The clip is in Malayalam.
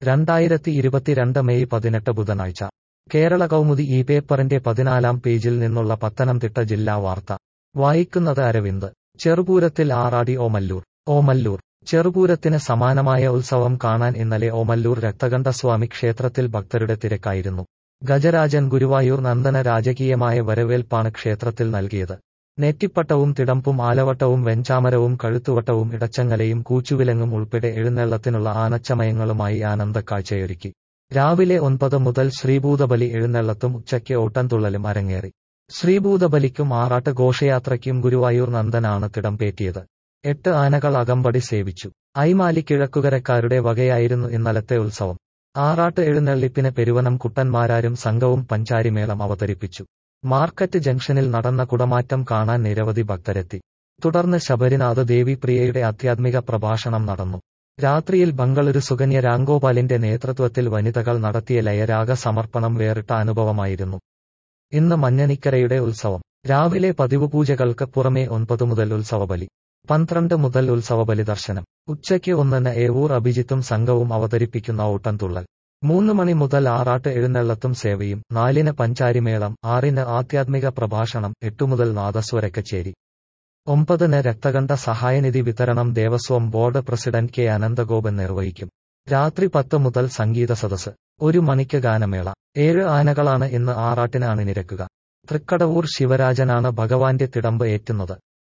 രണ്ടായിരത്തി ഇരുപത്തിരണ്ട് മെയ് പതിനെട്ട് ബുധനാഴ്ച കേരള കൗമുദി ഈ പേപ്പറിന്റെ പതിനാലാം പേജിൽ നിന്നുള്ള പത്തനംതിട്ട ജില്ലാ വാർത്ത വായിക്കുന്നത് അരവിന്ദ് ചെറുപൂരത്തിൽ ആറാടി ഓമല്ലൂർ ഓമല്ലൂർ ചെറുപൂരത്തിന് സമാനമായ ഉത്സവം കാണാൻ ഇന്നലെ ഓമല്ലൂർ രക്തകണ്ഠസ്വാമി ക്ഷേത്രത്തിൽ ഭക്തരുടെ തിരക്കായിരുന്നു ഗജരാജൻ ഗുരുവായൂർ നന്ദന രാജകീയമായ വരവേൽപ്പാണ് ക്ഷേത്രത്തിൽ നൽകിയത് നെറ്റിപ്പട്ടവും തിടമ്പും ആലവട്ടവും വെഞ്ചാമരവും കഴുത്തുവട്ടവും ഇടച്ചങ്ങലയും കൂച്ചുവിലങ്ങും ഉൾപ്പെടെ എഴുന്നള്ളത്തിനുള്ള ആനച്ചമയങ്ങളുമായി ആനന്ദ കാഴ്ചയൊരുക്കി രാവിലെ ഒൻപത് മുതൽ ശ്രീഭൂതബലി എഴുന്നള്ളത്തും ഉച്ചയ്ക്ക് ഓട്ടംതുള്ളലും അരങ്ങേറി ശ്രീഭൂതബലിക്കും ആറാട്ട് ഘോഷയാത്രയ്ക്കും ഗുരുവായൂർ നന്ദനാണ് തിടമ്പേറ്റിയത് എട്ട് ആനകൾ അകമ്പടി സേവിച്ചു ഐമാലി കിഴക്കുകരക്കാരുടെ വകയായിരുന്നു ഇന്നലത്തെ ഉത്സവം ആറാട്ട് എഴുന്നള്ളിപ്പിന് പെരുവനം കുട്ടന്മാരാരും സംഘവും പഞ്ചാരിമേളം അവതരിപ്പിച്ചു മാർക്കറ്റ് ജംഗ്ഷനിൽ നടന്ന കുടമാറ്റം കാണാൻ നിരവധി ഭക്തരെത്തി തുടർന്ന് ശബരിനാഥ് ദേവിപ്രിയയുടെ ആധ്യാത്മിക പ്രഭാഷണം നടന്നു രാത്രിയിൽ ബംഗളൂരു സുകന്യ രാംഗോപാലിന്റെ നേതൃത്വത്തിൽ വനിതകൾ നടത്തിയ ലയരാഗ സമർപ്പണം വേറിട്ട അനുഭവമായിരുന്നു ഇന്ന് മഞ്ഞനിക്കരയുടെ ഉത്സവം രാവിലെ പതിവ് പൂജകൾക്ക് പുറമെ ഒൻപത് മുതൽ ഉത്സവബലി പന്ത്രണ്ട് മുതൽ ഉത്സവബലി ദർശനം ഉച്ചയ്ക്ക് ഒന്നിന് ഏവൂർ അഭിജിത്തും സംഘവും അവതരിപ്പിക്കുന്ന ഓട്ടംതുള്ളൽ മൂന്ന് മണി മുതൽ ആറാട്ട് എഴുന്നള്ളത്തും സേവയും നാലിന് പഞ്ചാരിമേളം ആറിന് ആധ്യാത്മിക പ്രഭാഷണം എട്ടു മുതൽ നാദസ്വര കച്ചേരി ഒമ്പതിന് രക്തകണ്ഠ സഹായനിധി വിതരണം Devaswom board president K Ananthagopan നിർവഹിക്കും രാത്രി പത്ത് മുതൽ സംഗീത സദസ് ഒരു മണിക്ക് ഗാനമേള ഏഴ് ആനകളാണ് ഇന്ന് ആറാട്ടിന് അണിനിരക്കുക തൃക്കടവൂർ ശിവരാജനാണ് ഭഗവാന്റെ തിടമ്പ് ഏറ്റുന്നത്